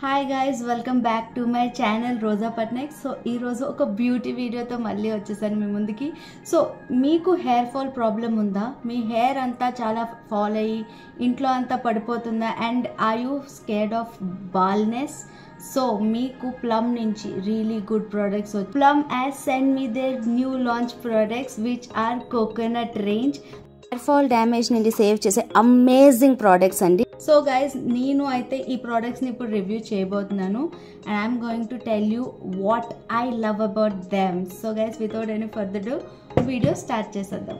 hi guys welcome back to my channel Roja Patnaik so ఈరోజు ఒక beauty వీడియోతో మళ్ళీ వచ్చేసాను మీ ముందుకి సో మీకు హెయిర్ ఫాల్ ప్రాబ్లం ఉందా మీ హెయిర్ అంతా చాలా ఫాల్ అయ్యి ఇంట్లో అంతా పడిపోతుందా and are you scared of baldness so మీకు ప్లమ్ నుంచి really good products Plum has send me their new launch products which are coconut range hair fall damage నుండి సేవ్ చేసే అమేజింగ్ ప్రోడక్ట్స్ అండి సో గైస్ నేను అయితే ఈ ప్రోడక్ట్స్ని ఇప్పుడు రివ్యూ చేయబోతున్నాను and I'm going to tell you what I love about them so guys without any further do video start చేసేద్దాం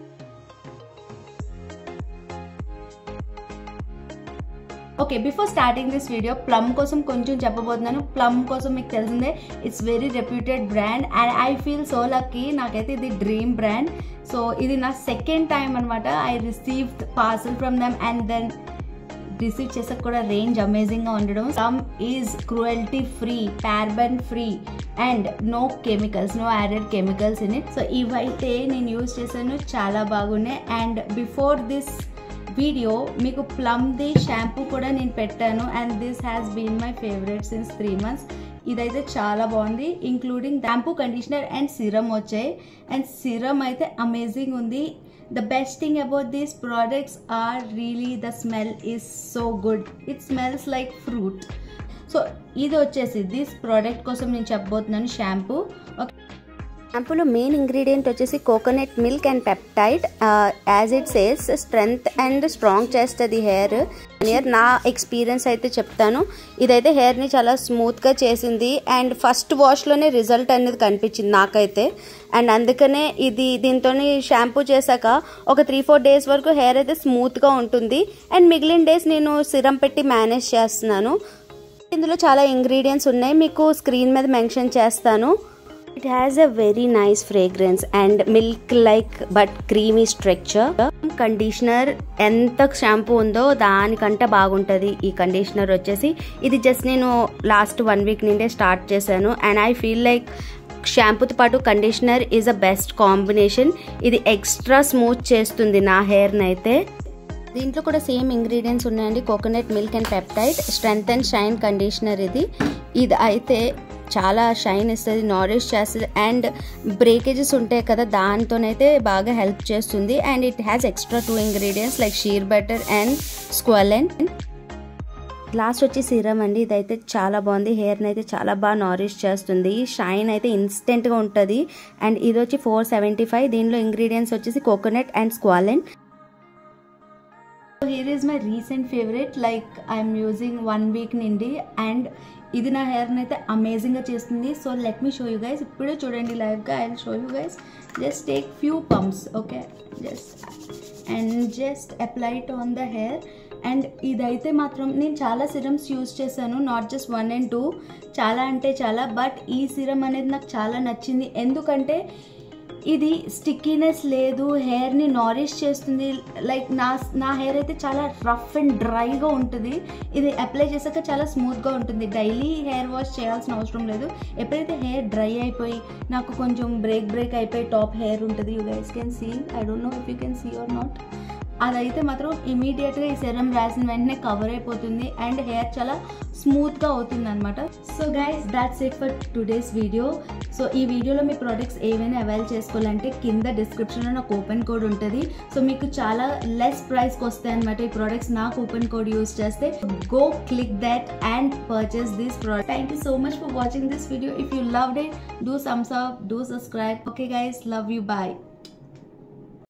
okay before starting this video Plum కోసం కొంచెం చెప్పబోతున్నాను ప్లమ్ కోసం మీకు తెలిసిందే it's very reputed brand and I feel so lucky నాకైతే ఇది dream brand so ఇది నా సెకండ్ టైం అనమాట I received parcel from them and then receive చేసాక కూడా రేంజ్ అమేజింగ్గా ఉండడం some is cruelty free paraben free and no chemicals no added chemicals in it so ఇవైతే నేను యూజ్ చేశాను చాలా బాగున్నాయి అండ్ బిఫోర్ దిస్ వీడియో మీకు ప్లమ్ది షాంపూ కూడా నేను పెట్టాను and this has been my favourite since three months ఇదైతే చాలా బాగుంది including shampoo conditioner and serum వచ్చాయి అండ్ సిరమ్ అయితే అమేజింగ్ ఉంది the best thing about these products are really the smell is so good it smells like fruit so ఇది వచ్చేసి this product కోసం నేను చెప్పబోతున్నాను షాంపూ ఓకే షాంపూలో మెయిన్ ఇంగ్రీడియంట్ వచ్చేసి coconut milk and peptide as it says strength and strong చేస్తుంది hair near నా experience అయితే చెప్తాను ఇదైతే హెయిర్ని చాలా స్మూత్గా చేసింది అండ్ ఫస్ట్ వాష్లోనే రిజల్ట్ అనేది కనిపించింది నాకైతే అండ్ అందుకనే ఇది దీంతో షాంపూ చేశాక ఒక త్రీ ఫోర్ డేస్ వరకు హెయిర్ అయితే స్మూత్గా ఉంటుంది అండ్ మిగిలిన డేస్ నేను సిరం పెట్టి మేనేజ్ చేస్తున్నాను ఇందులో చాలా ఇంగ్రీడియంట్స్ ఉన్నాయి మీకు స్క్రీన్ మీద మెన్షన్ చేస్తాను it has a very nice fragrance and milk like but creamy structure conditioner ఎంత షాంపూ ఉందో దానికంటే బాగుంటుంది ఈ కండిషనర్ వచ్చేసి ఇది జస్ట్ నేను లాస్ట్ వన్ వీక్ నుండే స్టార్ట్ చేశాను అండ్ ఐ ఫీల్ లైక్ షాంపూతో పాటు conditioner is a best combination ఇది ఎక్స్ట్రా స్మూత్ చేస్తుంది నా హెయిర్ని అయితే దీంట్లో కూడా సేమ్ ఇంగ్రీడియంట్స్ ఉన్నాయండి coconut milk and peptide strength and shine conditioner ఇది ఇది అయితే చాలా షైన్ ఇస్తుంది నారిష్ చేస్తుంది అండ్ బ్రేకేజెస్ ఉంటాయి కదా దాంతోనైతే బాగా హెల్ప్ చేస్తుంది and it has extra two ingredients like shea butter and squalene last వచ్చి సిరమ్ అండి ఇదైతే చాలా బాగుంది హెయిర్ని అయితే చాలా బాగా నారిష్ చేస్తుంది షైన్ అయితే ఇన్స్టెంట్గా ఉంటుంది అండ్ ఇది వచ్చి ఫోర్ సెవెంటీ ఫైవ్ దీనిలో ఇంగ్రీడియంట్స్ వచ్చేసి coconut and squalene here is my recent favourite like I'm using one week నుండి అండ్ ఇది నా హెయిర్ని అయితే అమేజింగ్గా చేస్తుంది so let me show you guys ఇప్పుడే చూడండి లైవ్గా I show you guys just take few pumps okay just and just apply it on the hair and ఇదైతే మాత్రం నేను చాలా సిరమ్స్ యూజ్ చేశాను not just one and two చాలా అంటే చాలా బట్ ఈ సిరమ్ అనేది నాకు చాలా నచ్చింది ఎందుకంటే ఇది స్టిక్కీనెస్ లేదు హెయిర్ని నారిష్ చేస్తుంది లైక్ నా నా హెయిర్ అయితే చాలా రఫ్ అండ్ డ్రైగా ఉంటుంది ఇది అప్లై చేశాక చాలా స్మూత్గా ఉంటుంది డైలీ హెయిర్ వాష్ చేయాల్సిన అవసరం లేదు ఎప్పుడైతే హెయిర్ డ్రై అయిపోయి నాకు కొంచెం బ్రేక్ బ్రేక్ అయిపోయి టాప్ హెయిర్ ఉంటుంది you guys can see I don't know if you can see or not అదైతే మాత్రం ఇమీడియట్గా ఈ సెరం రాసిన వెంటనే కవర్ అయిపోతుంది అండ్ హెయిర్ చాలా స్మూత్గా అవుతుంది అనమాట so guys that's it for today's video so ఈ వీడియోలో మీ ప్రోడక్ట్స్ ఏవైనా అవైల్ చేసుకోవాలంటే కింద డిస్క్రిప్షన్లో నాకు కూపన్ కోడ్ ఉంటుంది సో మీకు చాలా లెస్ ప్రైస్కి వస్తాయి అనమాట ఈ ప్రోడక్ట్స్ నా కూపన్ కోడ్ యూస్ చేస్తే go click that and purchase this product thank you so much for watching this video if you love it do thumbs up do subscribe okay guys love you bye